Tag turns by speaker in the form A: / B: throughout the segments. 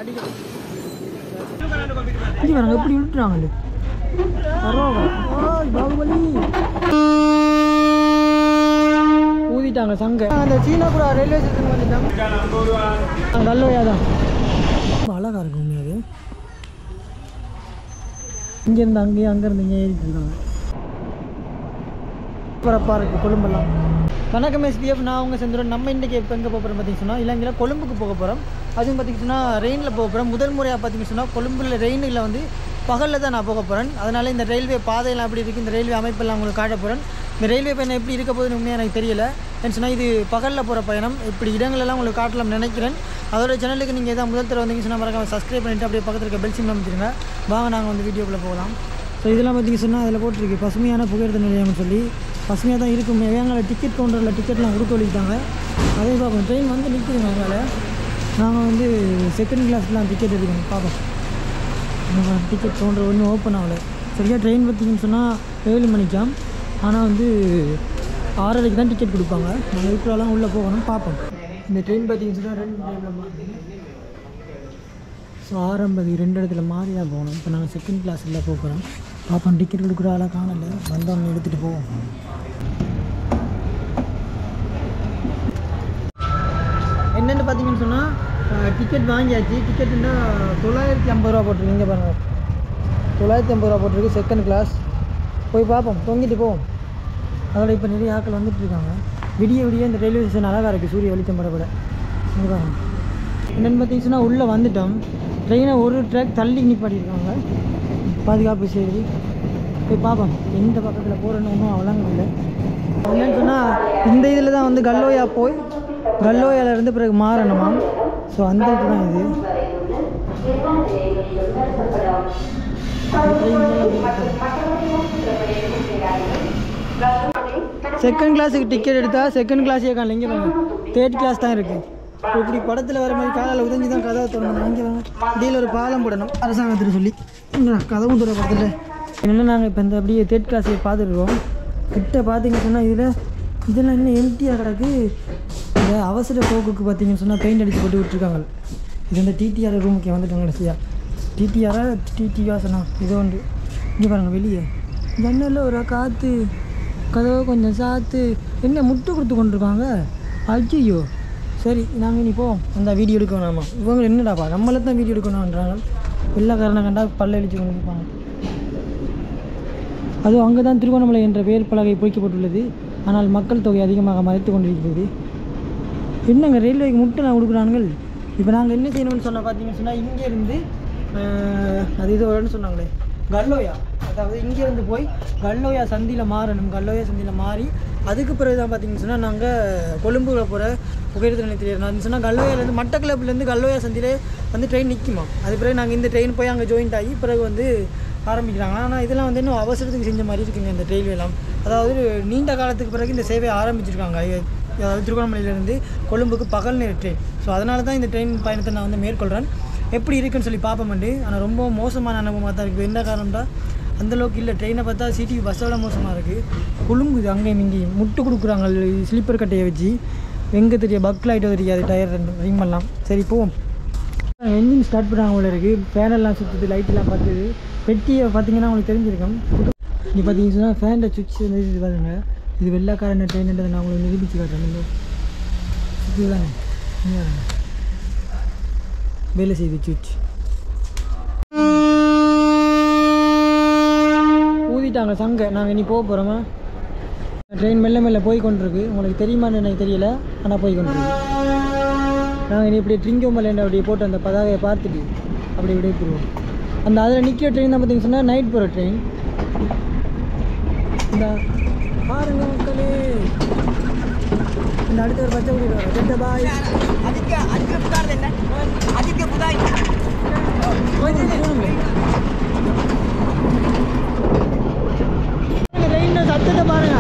A: இங்கே வராங்க எப்படி விழுட்டுறாங்க பாகுபலி ஊதிட்டாங்க சங்க அந்த சீனாபுரா ரயில்வே ஸ்டேஷன் வந்துட்டாங்க நல்லவையா தான் ரொம்ப அழகா இருக்கும் உண்மையாவே இங்கேருந்து அங்கேயே அங்கேருந்து இங்கே ஏறிட்டு இருக்காங்க பரப்பாக இருக்குது கொழும்பெல்லாம் வணக்கம் எஸ்பிஎஃப் நான் அவங்க செந்துடன் நம்ம இன்றைக்கி எப்போ எங்கே போகிறோம் பார்த்தீங்கன்னு சொன்னால் இலங்கையில் கொழும்புக்கு போக போகிறோம் அதுவும் பார்த்தீங்கன்னு சொன்னால் ரெயினில் போக போகிறோம் முதல் முறையாக பார்த்தீங்கன்னு சொன்னால் கொழும்புல ரெயினில் வந்து பகலில் தான் நான் போக போகிறேன் அதனால் இந்த ரயில்வே பாதையெல்லாம் எப்படி இருக்குது இந்த ரயில்வே அமைப்பெல்லாம் உங்களுக்கு காட்ட போகிறேன் இந்த ரயில்வே பயணம் எப்படி இருக்க போகுதுன்னு உண்மையாக எனக்கு தெரியல ஏன்னு சொன்னால் இது பகலில் போகிற பயணம் இப்படி இடங்களெல்லாம் உங்களுக்கு காட்டலாம்னு நினைக்கிறேன் அதோட சேனலுக்கு நீங்கள் எதாவது முதல் தடவை வந்தீங்கன்னு சொன்னால் மறக்காம சப்ஸ்கிரைப் பண்ணிவிட்டு அப்படியே பக்கத்தில் இருக்க பெல் சிம் அமைச்சிருங்க வாங்க நாங்கள் வந்து வீடியோக்குள்ளே போகலாம் ஸோ இதெல்லாம் பார்த்தீங்க சொன்னால் அதில் போட்டிருக்கு பசுமையான புகையிரத நிலையம்னு சொல்லி பசுமையாக தான் இருக்கும் வேங்கால டிக்கெட் கவுண்டரில் டிக்கெட்லாம் கொடுக்க வலிக்கிட்டாங்க அதே பார்ப்போம் ட்ரெயின் வந்து நிற்குதுங்க அதனால் நாங்கள் வந்து செகண்ட் கிளாஸ்லாம் டிக்கெட் எடுக்கணும் பார்ப்போம் டிக்கெட் கவுண்டர் ஒன்றும் ஓப்பன் ஆகலை சரியாக ட்ரெயின் பார்த்தீங்கன்னு சொன்னால் ஏழு மணிக்காம் ஆனால் வந்து ஆறரைக்கு தான் டிக்கெட் கொடுப்பாங்க நாங்கள் இப்போலாம் உள்ளே போகணும் பார்ப்போம் இந்த ட்ரெயின் பார்த்தீங்கன்னு சொன்னால் ரெண்டு ட்ரெயினில் ஸோ ஆரம்பது ரெண்டு இடத்துல மாறி தான் போகணும் இப்போ நாங்கள் செகண்ட் கிளாஸில் போகிறோம் பார்ப்போம் டிக்கெட் கொடுக்குற ஆளாக காணல வந்தோன்னு எடுத்துகிட்டு போவோம் என்னென்னு பார்த்தீங்கன்னு சொன்னால் டிக்கெட் வாங்கியாச்சு டிக்கெட்டுன்னா தொள்ளாயிரத்தி ஐம்பது ரூபா போட்டிருக்கு இங்கே பாருங்கள் தொள்ளாயிரத்தி ஐம்பது ரூபா போட்டிருக்கு செகண்ட் கிளாஸ் போய் பார்ப்போம் தொங்கிட்டு போவோம் அதோட இப்போ நிறைய ஆட்கள் வந்துட்டு இருக்காங்க விடிய விடிய இந்த ரயில்வே ஸ்டேஷன் அழகாக இருக்குது சூரிய வெளிச்சம் படப்பட இங்கே பாருங்க என்னென்னு பார்த்தீங்கன்னா உள்ளே வந்துட்டோம் ட்ரெயினை ஒரு ட்ராக் தள்ளி நிப்பாட்டியிருக்காங்க பாதுகாப்பு செய்து போய் பார்ப்போம் எந்த பக்கத்தில் போகிறேன்னு ஒன்றும் அவலங்க இல்லை என்னன்னு சொன்னால் இந்த இதில் தான் வந்து கல்லோயா போய் கல்லோயால இருந்து பிறகு மாறணுமா ஸோ அந்த இது தான் இது செகண்ட் கிளாஸுக்கு டிக்கெட் எடுத்தால் செகண்ட் கிளாஸே காணல இங்கே வாங்க தேர்ட் கிளாஸ் தான் இருக்குது இப்படி படத்தில் வர மாதிரி காலால் உதஞ்சி தான் கதவை திறந்தோம் இங்கே வாங்க இடையில ஒரு பாலம் போடணும் அரசாங்கத்தில் சொல்லி இங்க கதவும் திற பக்கத்தில் என்னென்னா நாங்கள் இப்போ இந்த அப்படியே தேர்ட் கிளாஸை பார்த்துருக்கோம் கிட்ட பார்த்தீங்கன்னு சொன்னால் இதில் இதெல்லாம் இன்னும் எம்டியாக கிடக்கு இந்த அவசர போக்குக்கு பார்த்தீங்கன்னு சொன்னால் பெயிண்ட் அடித்து போட்டு விட்டுருக்காங்க இது இந்த டிடிஆர் ரூமுக்கு வந்துட்டாங்க கடைசியாக டிடிஆரா டிடிஆர் சொன்னா இது ஒன்று இங்கே பாருங்கள் வெளியே ஜன்னலில் ஒரு காற்று கதவை கொஞ்சம் சாத்து என்ன முட்டு கொடுத்து கொண்டிருக்காங்க ஐயோ சரி நாங்கள் இனி போவோம் அந்த வீடியோ எடுக்க வேணாமா இவங்க என்னடாப்பா நம்மள தான் வீடியோ எடுக்கணுன்றாங்க எல்லா காரணம் கண்டா பல்ல அழிச்சு கொண்டு இருப்பாங்க அதுவும் அங்கே தான் திருவண்ணாமலை என்ற பெயர் பலகை பொறிக்கப்பட்டுள்ளது ஆனால் மக்கள் தொகை அதிகமாக மறைத்து கொண்டிருக்கிறது என்னங்க ரயில்வேக்கு முட்டை நான் கொடுக்குறானுங்கள் இப்போ நாங்கள் என்ன செய்யணும்னு சொன்னால் பார்த்தீங்கன்னு சொன்னால் இங்கேருந்து அது இது வரும்னு சொன்னாங்களே கல்லோயா அதாவது இங்கேருந்து போய் கல்லோயா சந்தியில் மாறணும் கல்லோயா சந்தியில் மாறி அதுக்கு பிறகு தான் பார்த்தீங்கன்னு சொன்னால் நாங்கள் கொழும்புல போகிற புகையிரத நிலையத்தில் நான் சொன்னால் கல்லோயாலேருந்து மட்டக்கிளப்புலேருந்து கல்லோயா சந்திலே வந்து ட்ரெயின் நிற்குமா அது பிறகு நாங்கள் இந்த ட்ரெயின் போய் அங்கே ஜாயின்ட் ஆகி பிறகு வந்து ஆரம்பிக்கிறாங்க ஆனால் இதெல்லாம் வந்து இன்னும் அவசரத்துக்கு செஞ்ச மாதிரி இருக்குங்க இந்த ரயில்வேலாம் அதாவது நீண்ட காலத்துக்கு பிறகு இந்த சேவையை ஆரம்பிச்சிருக்காங்க அதாவது திருவண்ணாமலையிலேருந்து கொழும்புக்கு பகல் நேர ட்ரெயின் ஸோ அதனால தான் இந்த ட்ரெயின் பயணத்தை நான் வந்து மேற்கொள்கிறேன் எப்படி இருக்குன்னு சொல்லி பார்ப்போம்ண்டு ஆனால் ரொம்ப மோசமான அனுபவமாக தான் இருக்குது என்ன காரணம்டா அந்தளவுக்கு இல்லை ட்ரெயினை பார்த்தா சிடி பஸ்ஸோட மோசமாக இருக்குது குலுங்குது அங்கேயும் இங்கேயும் முட்டு கொடுக்குறாங்க ஸ்லீப்பர் கட்டையை வச்சு எங்கே தெரிய பக் லைட்டோ தெரியாது டயர் ரெண்டு ரிம் எல்லாம் சரி போவோம் என்ஜின் ஸ்டார்ட் பண்ணாங்க போல இருக்குது ஃபேனெல்லாம் சுற்றுது லைட்டெல்லாம் பார்த்துது பெட்டியை பார்த்தீங்கன்னா உங்களுக்கு தெரிஞ்சிருக்கும் நீ பார்த்தீங்கன்னு சொன்னால் ஃபேனில் சுவிட்ச் வந்து இது பாருங்க இது வெள்ளைக்காரன ட்ரெயின்ன்றதை நான் உங்களுக்கு நிரூபித்து காட்டுறேன் இந்த சுவிட்ச் தானே இங்க பாருங்க. வேலை செய்யுது சுவிட்ச் ஊதிட்டாங்க சங்க நாங்கள் இனி போக போகிறோமா ட்ரெயின் மெல்ல மெல்ல போய் கொண்டிருக்கு உங்களுக்கு தெரியுமான்னு எனக்கு தெரியல ஆனால் போய் கொண்டிருக்கு நாங்கள் இனி இப்படி ட்ரிங்கோ மலைண்ட அப்படியே போட்டு அந்த பதாகையை பார்த்துட்டு அப்படி இப்படியே போடுவோம் அந்த அதில் நிற்கிற ட்ரெயின் தான் பார்த்தீங்கன்னு சொன்னால் நைட் போகிற ட்ரெயின் இந்த பாருங்க மக்களே இந்த அடுத்த ஒரு பச்சை குடி பாய்
B: ಅದಕ್ಕೆ ಅದಕ್ಕೆ ಬಿಡ್ತಾರ್ದೆ ಅದಕ್ಕೆ ಬುದಾಯಿ
A: ட்ரெயின் சத்தத்தை பாருங்க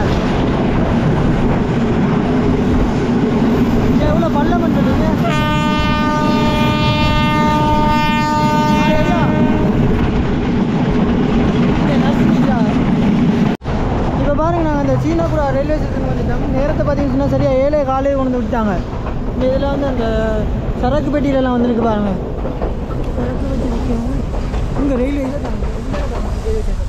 A: இங்க எவ்வளோ பள்ளம் பண்ணுறீங்க இப்போ பாருங்க நாங்கள் அந்த சீனாபுரா ரயில்வே ஸ்டேஷன் வந்துட்டோம் நேரத்தை பார்த்தீங்கன்னு சொன்னால் சரியாக ஏழே காலையில் கொண்டு வந்து விட்டாங்க இந்த இதில் வந்து அந்த சரக்கு பெட்டியிலலாம் வந்துருக்கு பாருங்க சரக்கு வச்சு விற்கிறாங்க இங்கே ரயில்வே தான் தாங்க ரயில்வே ஸ்டேஷன்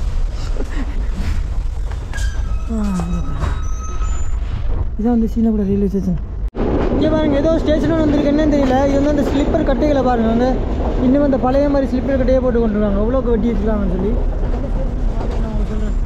A: இதான் வந்து சீனாபுரம் ரயில்வே ஸ்டேஷன் இங்கே பாருங்க ஏதோ ஸ்டேஷன் வந்திருக்கு என்னன்னு தெரியல இது வந்து அந்த ஸ்லிப்பர் கட்டைகளை பாருங்க அங்கே இன்னும் அந்த பழைய மாதிரி ஸ்லிப்பர் கட்டையே போட்டு கொண்டுருக்காங்க எவ்வளோக்கு வெட்டி வச்சுருக்காங்கன்னு சொல்லி நான் உங்களுக்கு சொல்கிறேன்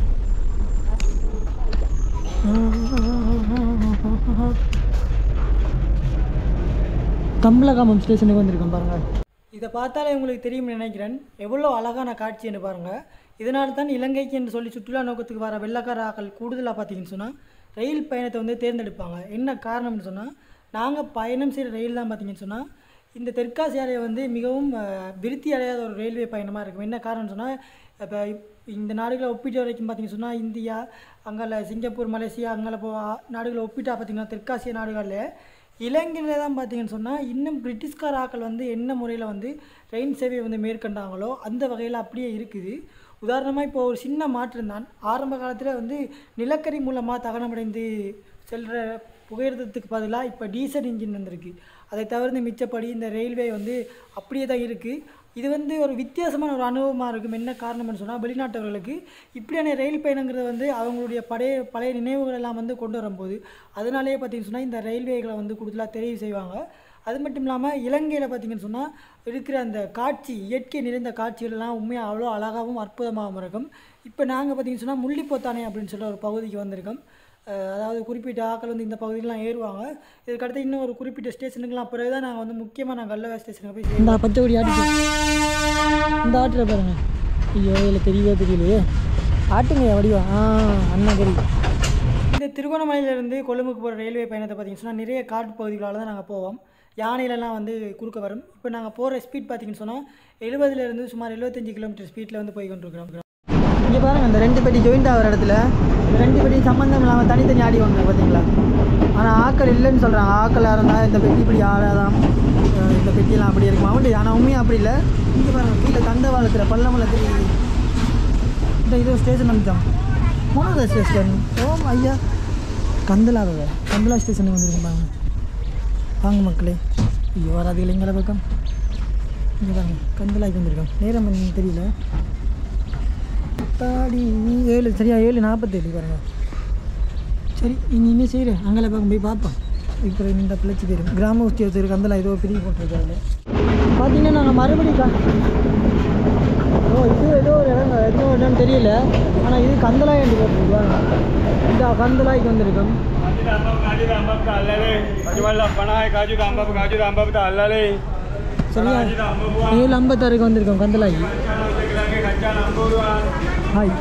A: கம்பளகாமம் ஸ்டேஷனுக்கு வந்திருக்கோம் பாருங்க இதை பார்த்தாலே உங்களுக்கு தெரியும்னு நினைக்கிறேன் எவ்வளோ அழகான காட்சின்னு பாருங்க இதனால தான் இலங்கைக்கு என்று சொல்லி சுற்றுலா நோக்கத்துக்கு வர வெள்ளக்கார ஆக்கள் கூடுதலாக பார்த்தீங்கன்னு சொன்னால் ரயில் பயணத்தை வந்து தேர்ந்தெடுப்பாங்க என்ன காரணம்னு சொன்னால் நாங்கள் பயணம் செய்கிற ரயில் தான் பார்த்தீங்கன்னு சொன்னால் இந்த தெற்காசியாவில் வந்து மிகவும் அஹ், விருத்தி அடையாத ஒரு ரயில்வே பயணமாக இருக்கும் என்ன காரணம்னு சொன்னால் இப்போ இந்த நாடுகளை ஒப்பிட்ட வரைக்கும் பார்த்தீங்கன்னு சொன்னால் இந்தியா அங்கே சிங்கப்பூர் மலேசியா அங்கே போ நாடுகளை ஒப்பிட்டா பார்த்தீங்கன்னா தெற்காசிய நாடுகளில் இலங்கையில் தான் பார்த்தீங்கன்னு சொன்னால் இன்னும் பிரிட்டிஷ்கார ஆக்கள் வந்து என்ன முறையில் வந்து ரயில் சேவையை வந்து மேற்கொண்டாங்களோ அந்த வகையில் அப்படியே இருக்குது உதாரணமாக இப்போ ஒரு சின்ன மாற்றம் தான் ஆரம்ப காலத்தில் வந்து நிலக்கரி மூலமாக தகனமடைந்து செல்கிற புகையிரதத்துக்கு பதிலாக இப்போ டீசல் இன்ஜின் வந்திருக்கு அதை தவிர்த்து மிச்சப்படி இந்த ரயில்வே வந்து அப்படியே தான் இருக்குது இது வந்து ஒரு வித்தியாசமான ஒரு அனுபவமாக இருக்கும் என்ன காரணம்னு சொன்னால் வெளிநாட்டவர்களுக்கு இப்படியான ரயில் பயணங்கிறது வந்து அவங்களுடைய பழைய பழைய நினைவுகள் எல்லாம் வந்து கொண்டு வரும்போது அதனாலேயே பார்த்தீங்கன்னு சொன்னால் இந்த ரயில்வேகளை வந்து கூடுதலாக தெரிவு செய்வாங்க அது மட்டும் இல்லாமல் இலங்கையில் பார்த்தீங்கன்னு சொன்னால் இருக்கிற அந்த காட்சி இயற்கை நிறைந்த காட்சிகள் எல்லாம் உண்மையாக அவ்வளோ அழகாகவும் அற்புதமாகவும் இருக்கும் இப்போ நாங்கள் பார்த்தீங்கன்னு சொன்னால் முள்ளிப்போத்தானே அப்படின்னு சொல்லிட்டு ஒரு பகுதிக்கு வந்திருக்கோம் அஹ் அதாவது குறிப்பிட்ட ஆட்கள் வந்து இந்த பகுதியிலாம் ஏறுவாங்க இதுக்கடுத்து இன்னும் ஒரு குறிப்பிட்ட ஸ்டேஷனுக்குலாம் பிறகு தான் நாங்கள் வந்து முக்கியமாக நாங்கள் கல்லவா ஸ்டேஷனுக்கு போய் இந்த பச்சை கொடி ஆட்டு இந்த ஆட்டில் பாருங்க ஐயோ இதில் தெரியவே தெரியலையே ஆட்டுங்க வடிவா ஆ அண்ணா தெரியும் இந்த திருகோணமலையிலேருந்து கொழும்புக்கு போகிற ரயில்வே பயணத்தை பார்த்தீங்கன்னு சொன்னால் நிறைய காட்டு பகுதிகளால் தான் நாங்கள் போவோம் யானையிலலாம் வந்து குறுக்க வரும் இப்போ நாங்கள் போகிற ஸ்பீட் பார்த்தீங்கன்னு சொன்னால் எழுபதுலேருந்து சுமார் எழுபத்தஞ்சு கிலோமீட்டர் ஸ்பீட்டில் வந்து போய் கொண்டிருக்கிறோம் இங்கே பாருங்க அந்த ரெண்டு பெட்டி ஜாயிண்ட் ஆகிற இடத்துல இந்த ரெண்டு பெட்டி சம்மந்தம் இல்லாமல் தனித்தனி ஆடி ஒன்று பார்த்தீங்களா ஆனால் ஆக்கள் இல்லைன்னு சொல்கிறாங்க ஆக்களாக இருந்தால் இந்த பெட்டி இப்படி ஆடாதான் அஹ் இந்த பெட்டியெல்லாம் அப்படி இருக்குமா உண்டு ஆனால் உண்மையாக அப்படி இல்லை இங்கே பாருங்க கீழே தண்டவாளத்தில் பள்ளமலத்தில் இந்த இது ஸ்டேஷன் வந்துட்டோம் மூணாவது ஸ்டேஷன் ஓம் ஐயா கந்தலாவை கந்தலா ஸ்டேஷனுக்கு வந்திருக்கோம் பாருங்க வாங்க மக்களே ஐயோ வராது இல்லைங்களா பக்கம் இங்கே பாருங்க கந்தலாய்க்கு வந்திருக்கோம் நேரம் என்னன்னு தெரியல தாடி ஏழு சரியா ஏழு நாற்பத்தேழு பாருங்க சரி இனி இன்னும் செய்கிறேன் அங்கே பக்கம் போய் பார்ப்போம் இப்போ இந்த பிள்ளைச்சி போயிடும் கிராம உத்தியோகத்தருக்கு கந்தலா ஏதோ பிரிவு போட்டிருக்காங்க பார்த்தீங்கன்னா நாங்கள் மறுபடியும் கா- ஓ இது ஏதோ ஒரு இடம் எதோ ஒரு இடம் தெரியல ஆனால் இது கந்தலாய் என்று போட்டிருக்காங்க இந்த கந்தலாய்க்கு வந்திருக்கோம் சரியா ஏழு ஐம்பத்தாறுக்கு வந்திருக்கோம் கந்தலாய் ஹாய்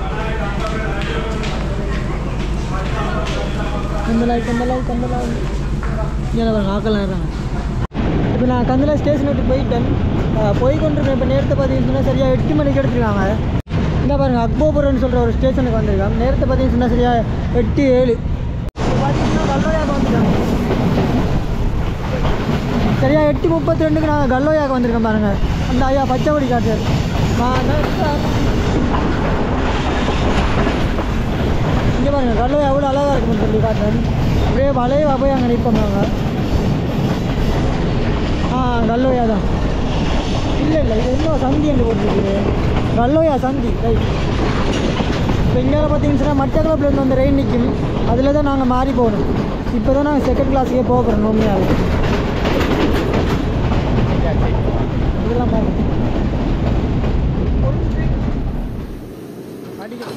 A: கந்தலாய் கந்தலாய் கந்தலாய் இங்கே பாருங்க ஆக்கெல்லாம் இருக்காங்க இப்போ நான் கந்தலாய் ஸ்டேஷன் விட்டு போயிட்டேன் அஹ் போய் கொண்டிருக்கேன் இப்போ நேரத்தை பார்த்தீங்கன்னு சொன்னால் சரியாக எட்டு மணிக்கு எடுத்துருக்காங்க இந்த பாருங்க அக்போபுரம்னு சொல்கிற ஒரு ஸ்டேஷனுக்கு வந்திருக்கோம் நேரத்தை பார்த்தீங்கன்னு சொன்னால் சரியாக எட்டு ஏழு இப்போ பார்த்தீங்கன்னா கல்லோயாக வந்துட்டாங்க சரியா எட்டு முப்பத்தி ரெண்டுக்கு நாங்கள் கல்லோயாக வந்திருக்கோம் பாருங்க அந்த ஐயா பச்சை கொடி காட்டுறாரு இங்கே பாருங்க கல்லோயா எவ்வளோ அழகாக இருக்குன்னு சொல்லி காட்டுறேன் அப்படியே வளைவா போய் அங்கே நிற்போம் நாங்கள் ஆ கல்லோயா தான் இல்லை இல்லை இது இன்னும் சந்தி என்று போட்டுருக்கு கல்லோயா சந்தி ரைட் இப்போ இங்கே பார்த்தீங்கன்னு சொன்னால் மட்டக்களப்பில் இருந்து அந்த ரெயின் நிற்கும் அதில் தான் நாங்கள் மாறி போகணும் இப்போ தான் நாங்கள் செகண்ட் கிளாஸுக்கே போக போகிறோம் உண்மையாக இதெல்லாம் பாருங்க அடிக்கணும்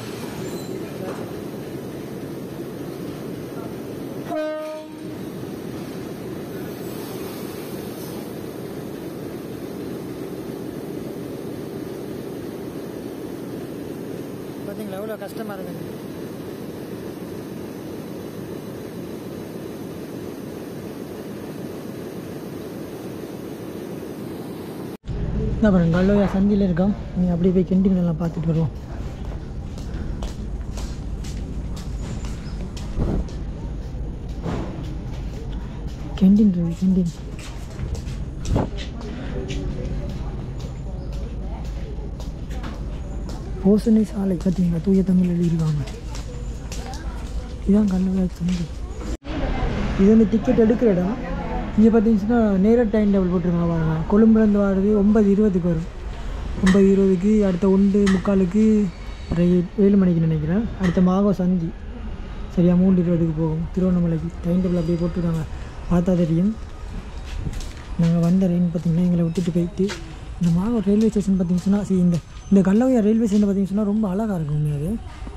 A: பார்த்தீங்களா எவ்வளோ கஷ்டமாக இருக்குது என்ன பாருங்க கல்லோயா சந்தியில் இருக்கோம் நீ அப்படியே போய் கெண்டிங் எல்லாம் பார்த்துட்டு வருவோம் கேண்டீன் இருக்கு கேண்டீன் போசனை சாலை பார்த்தீங்களா தூய தமிழ் எழுதியிருக்காங்க இதுதான் கல்லூரி சந்தை இது வந்து டிக்கெட் எடுக்கிற இடம் இங்கே பார்த்தீங்கன்னா நேராக டைம் டேபிள் போட்டிருக்காங்க பாருங்க கொழும்புலேருந்து வர்றது ஒன்பது இருபதுக்கு வரும் ஒன்பது இருபதுக்கு அடுத்த ஒன்று முக்காலுக்கு ரை- ஏழு மணிக்கு நினைக்கிறேன் அடுத்த மாகோ சந்தி சரியா மூன்று இருபதுக்கு போகும் திருவண்ணாமலைக்கு டைம் டேபிள் அப்படியே போட்டிருக்காங்க பார்த்தா தெரியும் நாங்கள் வந்த ரெயின் பார்த்திங்கன்னா எங்களை விட்டுட்டு போயிட்டு இந்த மாகோ ரயில்வே ஸ்டேஷன் பார்த்தீங்கன்னா சரி இந்த இந்த கல்லவையா ரயில்வே ஸ்டேஷன் பார்த்தீங்கன்னா ரொம்ப அழகாக இருக்கும் உண்மையாகவே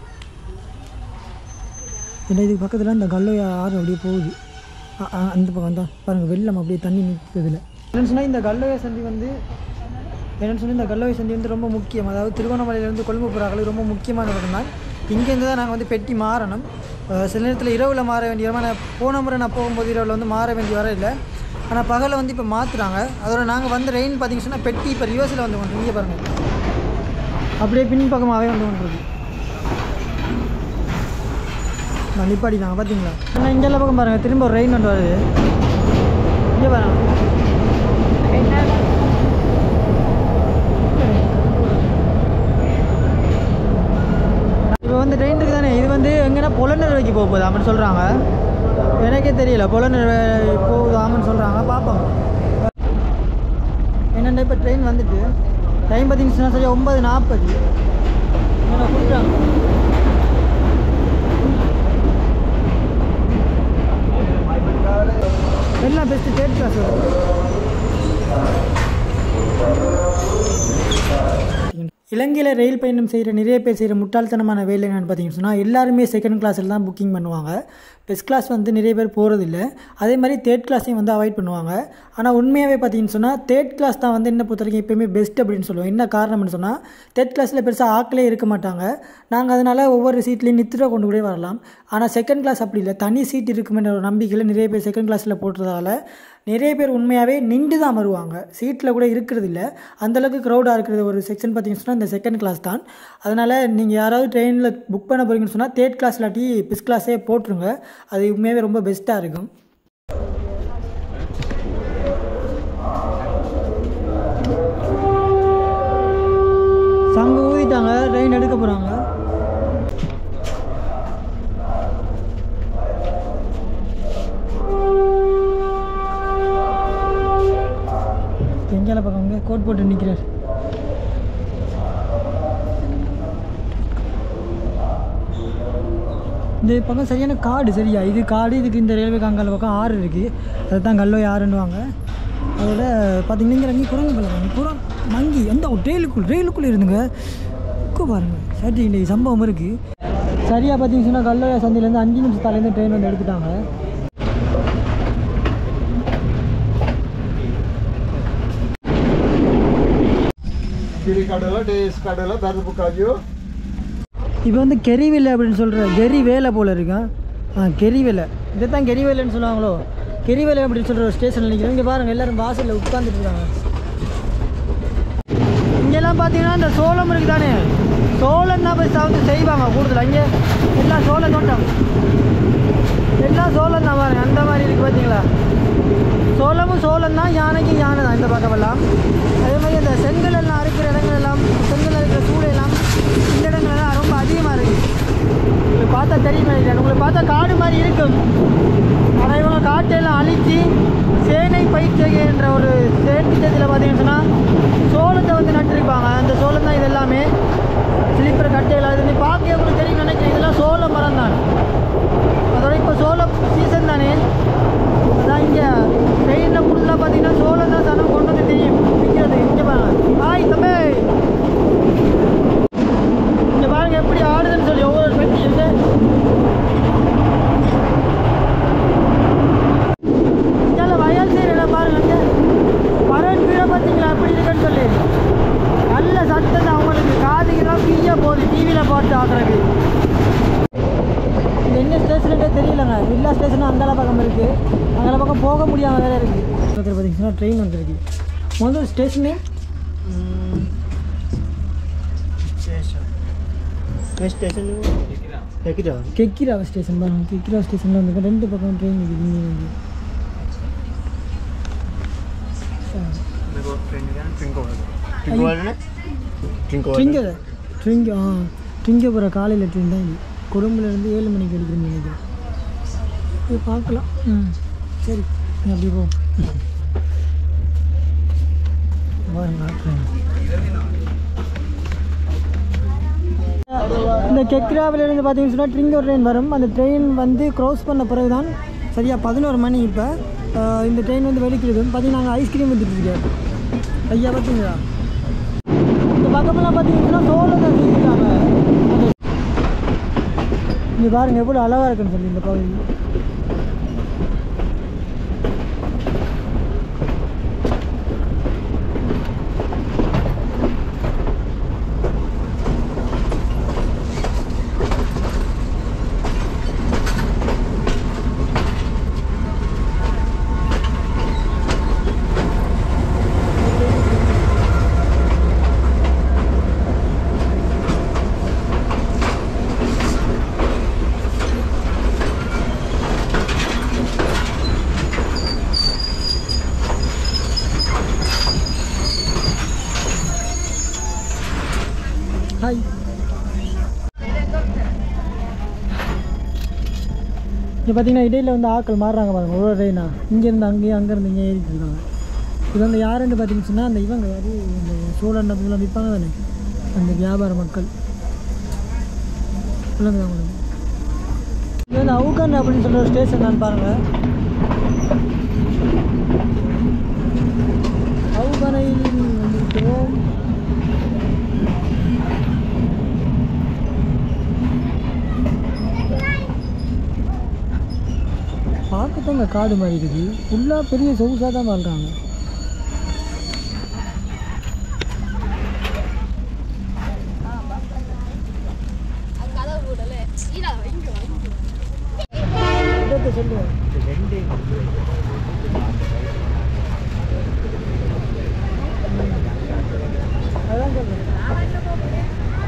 A: ஏன்னா இதுக்கு பக்கத்தில் அந்த கல்லோயா ஆறு அப்படியே போகுது அ- அ- அந்த பக்கம் தான் பாருங்கள் வெள்ளம் அப்படியே தண்ணி நிற்கிறதுல என்னன்னு சொன்னால் இந்த கல்லோயா சந்தி வந்து என்னென்னு சொன்னால் இந்த கல்லோயா சந்தி வந்து ரொம்ப முக்கியம் அதாவது திருவண்ணாமலையிலேருந்து கொழும்பு போகிறார்கள் ரொம்ப முக்கியமான இடம் தான் இங்கேருந்து தான் நாங்கள் வந்து பெட்டி மாறணும் அஹ் சில நேரத்தில் இரவில் மாற வேண்டிய இடம் நான் போன முறை நான் போகும்போது இரவில் வந்து மாற வேண்டிய வர இல்லை ஆனால் பகலில் வந்து இப்போ மாற்றுறாங்க அதோட நாங்கள் வந்து ரெயின் பார்த்தீங்கன்னு சொன்னால் பெட்டி இப்போ ரிவர்ஸில் வந்து கொண்டு இங்கே பாருங்கள் அப்படியே பின்பக்கமாகவே வந்து கொண்டிருக்கு நான் நிப்பாட்டிட்டாங்க பார்த்தீங்களா ஆனால் இங்கே பக்கம் பாருங்கள் திரும்ப ஒரு ரெயின் வந்து வருது இங்கே பாருங்க இப்போ வந்து ட்ரெயின் இருக்குது தானே இது வந்து எங்கன்னா புலனர் வைக்க போக போகுது அப்படின்னு சொல்கிறாங்க எனக்கே தெரியல புலனர் போகுதாமன்னு சொல்கிறாங்க பார்ப்போம் என்னென்ன இப்போ ட்ரெயின் வந்துட்டு டைம் பார்த்தீங்கன்னா சரியா ஒன்பது நாற்பது என்ன கொடுக்குறாங்க எல்லாம் பெஸ்ட்டு தேர்ட் கிளாஸ் இலங்கையில் ரயில் பயணம் செய்கிற நிறைய பேர் செய்கிற முட்டாள்தனமான வேலை என்னென்னு பார்த்தீங்கன்னு சொன்னால் எல்லாருமே செகண்ட் கிளாஸில் தான் புக்கிங் பண்ணுவாங்க ஃபஸ்ட் கிளாஸ் வந்து நிறைய பேர் போகிறதில்ல அதே மாதிரி தேர்ட் கிளாஸையும் வந்து அவாய்ட் பண்ணுவாங்க ஆனால் உண்மையாகவே பார்த்தீங்கன்னு சொன்னால் தேர்ட் கிளாஸ் தான் வந்து என்ன பொறுத்த வரைக்கும் எப்பயுமே பெஸ்ட் அப்படின்னு சொல்லுவோம் என்ன காரணம்னு சொன்னால் தேர்ட் கிளாஸில் பெருசாக ஆக்களே இருக்க மாட்டாங்க நாங்கள் அதனால் ஒவ்வொரு சீட்லேயும் நித்திர கொண்டு கூட வரலாம் ஆனால் செகண்ட் கிளாஸ் அப்படி இல்லை தனி சீட் இருக்குமென்ற ஒரு நம்பிக்கையில் நிறைய பேர் செகண்ட் கிளாஸில் போட்டுறதால நிறைய பேர் உண்மையாகவே நின்று தான் வருவாங்க சீட்டில் கூட இருக்கிறது இல்லை அந்தளவுக்கு க்ரௌடாக இருக்கிறது ஒரு செக்ஷன் பார்த்தீங்கன்னு சொன்னால் இந்த செகண்ட் கிளாஸ் தான் அதனால் நீங்கள் யாராவது ட்ரெயினில் புக் பண்ண போகிறீங்கன்னு சொன்னால் தேர்ட் கிளாஸ் இல்லாட்டி பிஸ் கிளாஸே போட்டுருங்க அது உண்மையாகவே ரொம்ப பெஸ்ட்டாக இருக்கும் சங்க ஊதிட்டாங்க ட்ரெயின் எடுக்க போகிறாங்க எங்கேயால பக்கம் இங்கே கோட் போட்டு நிற்கிறார் இந்த பக்கம் சரியான காடு சரியா இது காடு இதுக்கு இந்த ரயில்வே காங்கால பக்கம் ஆறு இருக்குது அதை தான் கல்லோய் ஆறுன்னுவாங்க அதோட பார்த்தீங்கன்னா இங்கே இறங்கி குரங்கு பழம் குரம் மங்கி எந்த ஒரு ரயிலுக்குள் ரயிலுக்குள்ளே இருந்துங்க உக்கு பாருங்க சரி இன்னைக்கு சம்பவம் இருக்குது சரியாக பார்த்தீங்கன்னு சொன்னால் கல்லோயா சந்தையிலேருந்து அஞ்சு நிமிஷத்தாலேருந்து ட்ரெயின் வந்து எடுத்துட்டாங்க
C: Kiri kadala, des kadala, baru buka aja.
A: இப்போ வந்து கெரிவேலை அப்படின்னு சொல்கிற கெரி வேலை போல் இருக்கான் ஆ கெரிவேலை இதை தான் கெரிவேலைன்னு சொல்லுவாங்களோ கெரிவேலை அப்படின்னு சொல்கிற ஒரு ஸ்டேஷனில் நிற்கிறோம் இங்கே பாருங்கள் எல்லாரும் வாசலில் உட்காந்துட்டு இருக்காங்க இங்கெல்லாம் பார்த்தீங்கன்னா இந்த சோளம் இருக்குது தானே சோளம் தான் போய் வந்து செய்வாங்க கூடுதல் இங்கே எல்லாம் சோளம் தோட்டம் எல்லாம் சோளம் தான் பாருங்க அந்த மாதிரி இருக்குது பார்த்தீங்களா சோளமும் சோளம் தான் யானைக்கு யானை தான் இந்த பக்கமெல்லாம் அதே மாதிரி இந்த செங்கல் எல்லாம் அறுக்கிற இடங்கள் எல்லாம் செங்கல் அறுக்கிற சூடு எல்லாம் இந்த இடங்கள் எல்லாம் ரொம்ப அதிகமாக இருக்குது உங்களுக்கு பார்த்தா தெரியும் நினைக்கிறேன் உங்களுக்கு பார்த்தா காடு மாதிரி இருக்கும் ஆனால் இவங்க காட்டையெல்லாம் அழித்து சேனை பயிற்சி என்ற ஒரு செயற்திட்டத்தில் பார்த்தீங்கன்னு சொன்னால் சோளத்தை வந்து நட்டிருப்பாங்க அந்த சோளம் தான் இது எல்லாமே ஸ்லீப்பர் கட்டையில் அது நீ பார்க்க உங்களுக்கு தெரியும் நினைக்கிறேன் இதெல்லாம் சோள மரம் தான் அதோட இப்போ சோளம் சீசன் தானே அதான் இங்கே ட்ரெயினில் ஃபுல்லாக பார்த்தீங்கன்னா சோளம் தான் சனம் கொண்டு வந்து தெரியும் விற்கிறது இங்கே பாருங்க ஹாய் தம்பி இங்கே பாருங்க எப்படி ஆடுதுன்னு சொல்லி ஒவ்வொரு பெட்டி இருக்கு இங்கே வயல் சைடு இடம் பாருங்க இங்கே பரன் கீழே பார்த்தீங்களா எப்படி இருக்குன்னு சொல்லி நல்ல சத்தம் தான் அவங்களுக்கு காதுக்கெல்லாம் ஃப்ரீயாக போகுது டிவியில் பார்த்து ஆடுறதுக்கு இது என்ன ஸ்டேஷனுக்கே தெரியலங்க எல்லா ஸ்டேஷனும் அந்தால பக்கம் இருக்குது அந்தால பக்கம் போக முடியாமல் வேற இருக்குது பக்கத்தில் பார்த்தீங்கன்னா ட்ரெயின் வந்துருக்கு முதல் station
C: Station tu. Ya kita.
A: கெக்கிரா ஸ்டேஷன் பாருங்க கெக்கிரா ஸ்டேஷனில் வந்து ரெண்டு பக்கம் ட்ரெயின் இருக்குது இங்கே வந்து
C: Nego train ni kan Trinco ada. Trinco ada ni? Trinco ada.
A: ட்ரிங்க ட்ரிங்க ஆ ட்ரிங்க போகிற காலையில் ட்ரெயின் தான் இது கொழும்புலேருந்து ஏழு மணிக்கு எடுக்கிறேன்னு நினைக்கிறேன் போய் பார்க்கலாம் ம் சரி நீ அப்படியே போ பாருங்க, ஆக்குறேன். இந்த கெக்ராவிலேருந்து பார்த்தீங்கன்னு சொன்னால் ட்ரிங்கர் ட்ரெயின் வரும் அந்த ட்ரெயின் வந்து க்ராஸ் பண்ண பிறகு தான் சரியாக பதினோரு மணி இப்போ இந்த ட்ரெயின் வந்து வெடிக்கிறது பார்த்தீங்கன்னா நாங்கள் ஐஸ்கிரீம் விற்றுட்டுருக்கோம் ஐயா பார்த்தீங்களா இந்த பக்கமெல்லாம் பார்த்தீங்கன்னா சோளம் தான் செஞ்சுருக்காங்க இங்கே பாருங்க எவ்வளோ அழகாக இருக்குன்னு சொல்லி இந்த பகுதி ஹாய் இங்கே பார்த்தீங்கன்னா இடையில வந்து ஆட்கள் மாறுறாங்க பாருங்க ஒரு ட்ரெயினா இங்கேருந்து அங்கேயும் அங்கேருந்து இங்கே ஏறிட்டு இருக்காங்க இது வந்து யாருன்னு பார்த்தீங்கன்னு சொன்னால் அந்த இவங்க யாரு இந்த சோழன் அப்படிலாம் விற்பாங்க தானே அந்த வியாபார மக்கள் சொல்லுங்க உங்களுக்கு இது வந்து அவுகான் அப்படின்னு சொல்கிற ஸ்டேஷன் நான் பாருங்கள் அவுகானையில் வந்திருக்கிறோம் பார்க்கத்தாங்க காடு மாதிரி இருக்குது ஃபுல்லாக பெரிய சொகுசாக தான் வாழ்கிறாங்க இடத்தை சொல்லுவேன் அதான் சொல்கிறேன்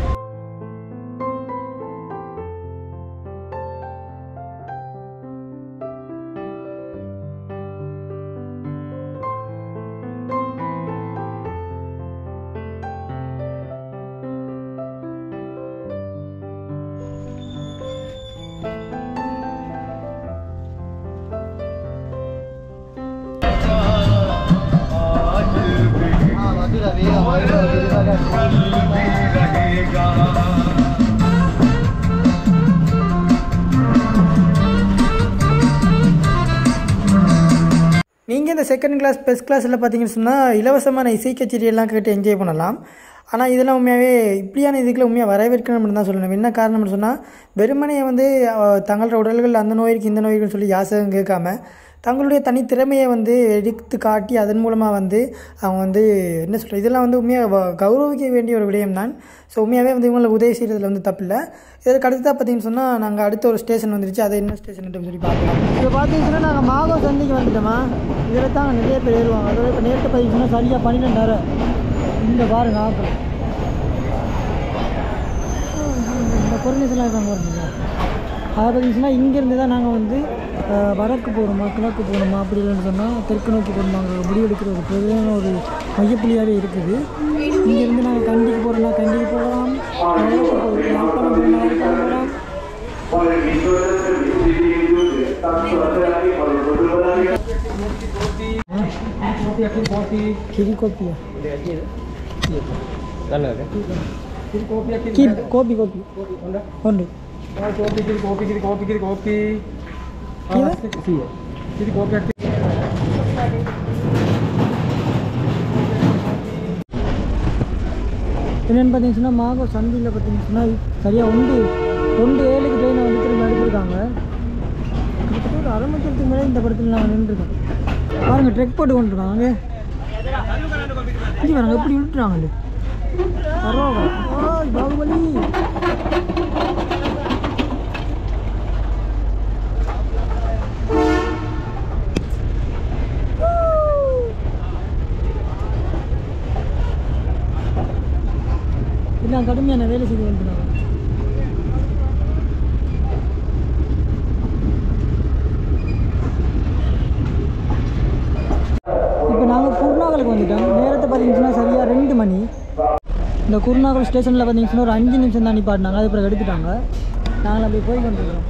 A: நீங்கள் இந்த செகண்ட் கிளாஸ் ஃபஸ்ட் கிளாஸில் பார்த்தீங்கன்னு சொன்னால் இலவசமான இசை கச்சேரி எல்லாம் கேட்டு என்ஜாய் பண்ணலாம் ஆனால் இதெல்லாம் உண்மையாகவே இப்படியான இதுக்குள்ள உண்மையாக வரவேற்கணும்னு தான் சொல்லணும் என்ன காரணம்னு சொன்னால் வெறுமனையை வந்து அஹ், தங்களோட உடல்கள் அந்த நோய்க்கு இந்த நோய்க்குன்னு சொல்லி யாசகம் கேட்காம தங்களுடைய தனித்திறமையை வந்து எடுத்து காட்டி அதன் மூலமாக வந்து அவங்க வந்து என்ன சொல்கிறது இதெல்லாம் வந்து உண்மையாக வ- கௌரவிக்க வேண்டிய ஒரு விடயம் தான் ஸோ உண்மையாகவே வந்து இவங்களை உதவி செய்கிறதுல வந்து தப்பில்லை இதற்கு அடுத்ததாக பார்த்தீங்கன்னு சொன்னால் நாங்கள் அடுத்த ஒரு ஸ்டேஷன் வந்துருச்சு அதை என்ன ஸ்டேஷன் சொல்லி பார்க்கலாம் இப்போ பார்த்தீங்கன்னா நாங்கள் மாகோ சந்திக்கு வந்துட்டோமா இதில் தான் நிறைய பேர் ஏறுவாங்க அதோட இப்போ நேரத்தை பார்த்தீங்கன்னா சரியாக பன்னிரெண்டாயிரம் இந்த பாருங்க ஆப்பிள் இந்த பொருளீஸ்லாம் இருக்காங்க பாருங்க அதை பார்த்தீங்கன்னா இங்கேருந்து தான் நாங்கள் வந்து அஹ், வடக்கு போகணுமா கிழக்கு போகணுமா அப்படி இல்லைன்னு சொன்னால் தெற்கு நோக்கி போகணுமாங்கிற முடிவெடுக்கிற ஒரு பொதுவான ஒரு மையப்புள்ளியாகவே இருக்குது இங்கேருந்து நாங்கள் கண்டிக்கு போகிறோம்னா கண்டிக்கு போகலாம் யாழ்ப்பாணம் போகணும் யாழ்ப்பாணம் போகலாம் கிரி கோப்பியா கி கோபி கோபி ஒன்று என்னென்னு பார்த்தீங்கன்னா மாகோ சந்தியில் பார்த்தீங்கன்னா சரியாக ஒன்று ஒன்று ஏழுக்கு ட்ரெயினை வந்து திரும்ப எடுத்திருக்காங்க கிட்டத்தட்ட ஒரு அரை மணி நேரத்துக்கு மேலே இந்த படத்தில் நாங்கள் நின்றுருக்கோம் பாருங்க ட்ரெக் போட்டு கொண்டுருக்காங்க அங்கே இங்கே பாருங்க எப்படி விட்டுறாங்க பரவாயில்ல ஆ பாகுபலி இல்லை கடுமையான வேலை செய்து வந்துருக்காங்க இப்போ நாங்கள் குருநாகலுக்கு வந்துட்டோம் நேரத்தை பார்த்தீங்கன்னா சரியாக ரெண்டு மணி இந்த குருநாகல் ஸ்டேஷனில் பார்த்தீங்கன்னா ஒரு அஞ்சு நிமிஷம் தான் நிப்பாட்டினாங்க அது பிறகு எடுத்துட்டாங்க நாங்கள் அப்படி போய் கொண்டிருக்கிறோம்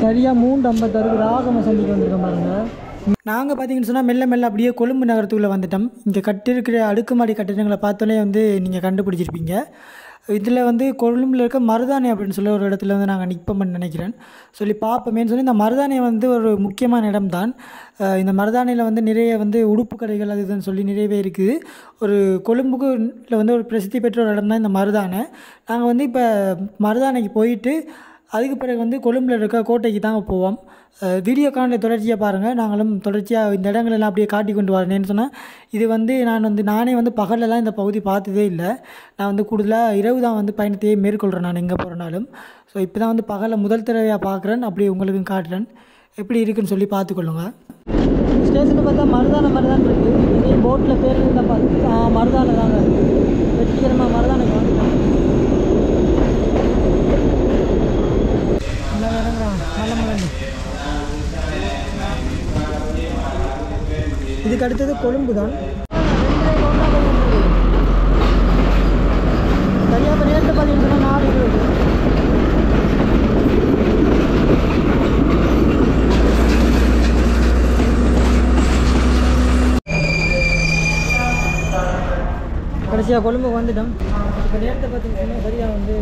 A: சரியாக மூன்று ஐம்பத்தாறுக்கு ராகம சந்திக்கு வந்திருக்கோம் பாருங்க நாங்கள் பார்த்தீங்கன்னு சொன்னால் மெல்ல மெல்ல அப்படியே கொழும்பு நகரத்துக்குள்ளே வந்துட்டோம் இங்கே கட்டிருக்கிற அடுக்குமாடி கட்டிடங்களை பார்த்தோன்னே வந்து நீங்கள் கண்டுபிடிச்சிருப்பீங்க இதில் வந்து கொழும்பில் இருக்க மருதானை அப்படின்னு சொல்லி ஒரு இடத்துல வந்து நாங்கள் நிற்போம்னு நினைக்கிறேன் சொல்லி பார்ப்போமேன்னு சொல்லி இந்த மருதானை வந்து ஒரு முக்கியமான இடம் தான் அஹ் இந்த மருதானையில் வந்து நிறைய வந்து உடுப்பு கடைகள் அது இதுன்னு சொல்லி நிறையவே இருக்குது ஒரு கொழும்புக்குள்ள வந்து ஒரு பிரசித்தி பெற்ற ஒரு இடம் தான் இந்த மருதானை நாங்கள் வந்து இப்போ மருதானைக்கு போயிட்டு அதுக்கு பிறகு வந்து கொழும்பில் இருக்க கோட்டைக்கு தாங்க போவோம் அஹ் வீடியோ காணொலி தொடர்ச்சியாக பாருங்கள் நாங்களும் தொடர்ச்சியாக இந்த இடங்களெல்லாம் அப்படியே காட்டி கொண்டு வரேன்னு சொன்னால் இது வந்து நான் வந்து நானே வந்து பகலெல்லாம் இந்த பகுதி பார்த்ததே இல்லை நான் வந்து கூடுதலாக இரவு தான் வந்து பயணத்தையே மேற்கொள்கிறேன் நான் எங்கே போகிறனாலும் ஸோ இப்போ தான் வந்து பகலில் முதல் தடவையாக பார்க்குறேன் அப்படியே உங்களுக்கும் காட்டுறேன் எப்படி இருக்குன்னு சொல்லி பார்த்துக்கொள்ளுங்க ஸ்டேஷனை பார்த்தா மருதான மருதான் இருக்குது இதே போட்டில் பேர் இருந்தால் பார்த்து ஆ மருதானை தாங்க வெற்றிகரமாக மருதானைக்கு வந்துட்டோம் நல்லா இறங்குறான் நல்ல மலர்ந்து இதுக்கு அடுத்தது கொழும்பு தான் சரியாக இப்போ நேரத்தை பார்த்தீங்கன்னா நாலு இருபது கடைசியாக கொழும்பு வந்துட்டோம் இப்போ நேரத்தை பார்த்தீங்கன்னா சரியாக வந்து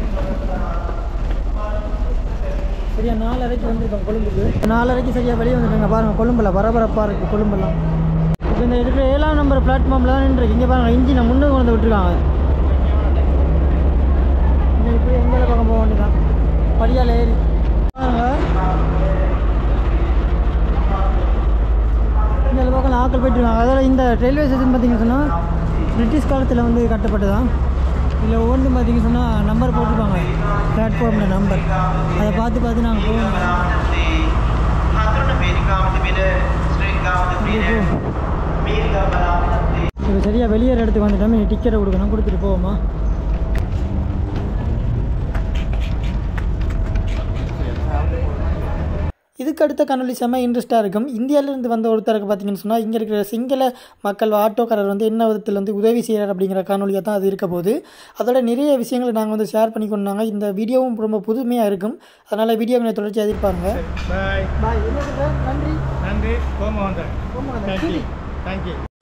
A: சரியா நாலரைக்கு வந்திருக்கோம் கொழும்புக்கு நாலரைக்கு சரியாக வெளியே வந்துட்டாங்க பாருங்கள் கொழும்புல பரபரப்பாக இருக்குது கொழும்பெல்லாம் இப்போ இந்த இருக்கிற ஏழாம் நம்பர் பிளாட்ஃபார்மில் தான் நின்றுருக்கு இங்கே பாருங்கள் இன்ஜினை முன்னே கொண்டு வந்து விட்டுருக்காங்க இன்னும் இப்படி எங்கே பக்கம் போக வேண்டியதான் படியால் ஏறி பாருங்க இந்த பக்கம் ஆக்கள் போயிட்டு இருக்காங்க அதில் இந்த ரயில்வே ஸ்டேஷன் பார்த்தீங்கன்னு சொன்னால் பிரிட்டிஷ் காலத்தில் வந்து கட்டப்பட்டதான் இதில் ஒவ்வொன்றும் பார்த்தீங்க சொன்னால் நம்பர் போட்டிருப்பாங்க பிளாட்ஃபார்மில் நம்பர் அதை பார்த்து பார்த்து நாங்கள் போவோம் இப்போ சரியாக வெளியேற இடத்துக்கு வந்துட்டோம் நீ டிக்கெட்டை கொடுக்கணும் கொடுத்துட்டு போவோமா இதுக்கு அடுத்த காணொலி செம்ம இன்ட்ரெஸ்ட்டாக இருக்கும் இந்தியாவிலேருந்து வந்த ஒருத்தருக்கு பார்த்தீங்கன்னு சொன்னால் இங்கே இருக்கிற சிங்கள மக்கள் ஆட்டோக்காரர் வந்து என்ன விதத்தில் வந்து உதவி செய்கிறார் அப்படிங்கிற காணொலியாக தான் அது இருக்க போகுது அதோட நிறைய விஷயங்களை நாங்கள் வந்து ஷேர் பண்ணி கொண்டாங்க இந்த வீடியோவும் ரொம்ப புதுமையாக இருக்கும் அதனால் வீடியோவை தொடர்ச்சி எதிர்பாருங்க
C: பாய்
A: பாய் நன்றி
C: நன்றி கோமா வந்தேன்
A: போமா
C: தேங்க்யூ தேங்க்யூ